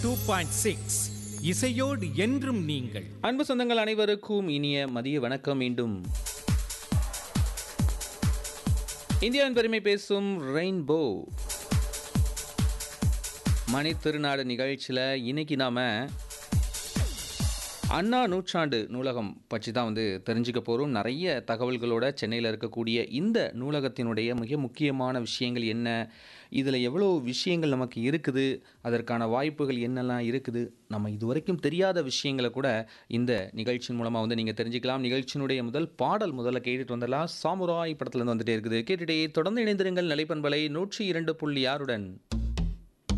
two point six இசையோடு என்றும் நீங்கள் அன்பு சொந்தங்கள் அனைவருக்கும் இனிய மதிய வணக்கம் மீண்டும் இந்தியாவின் பெருமை பேசும் ரெயின்போ மணி திருநாடு நிகழ்ச்சியில் இன்னைக்கு நாம அண்ணா நூற்றாண்டு நூலகம் பற்றி தான் வந்து தெரிஞ்சுக்க போகிறோம் நிறைய தகவல்களோட சென்னையில் இருக்கக்கூடிய இந்த நூலகத்தினுடைய மிக முக்கியமான விஷயங்கள் என்ன இதில் எவ்வளோ விஷயங்கள் நமக்கு இருக்குது அதற்கான வாய்ப்புகள் என்னெல்லாம் இருக்குது நம்ம இதுவரைக்கும் தெரியாத விஷயங்களை கூட இந்த நிகழ்ச்சியின் மூலமாக வந்து நீங்கள் தெரிஞ்சுக்கலாம் நிகழ்ச்சியினுடைய முதல் பாடல் முதல்ல கேட்டுட்டு வந்துடலாம் சாமுராய் படத்துலேருந்து வந்துட்டே இருக்குது கேட்டுட்டே தொடர்ந்து இணைந்திருங்கள் நிலைப்பண்பலை நூற்றி இரண்டு புள்ளி ஆறுடன்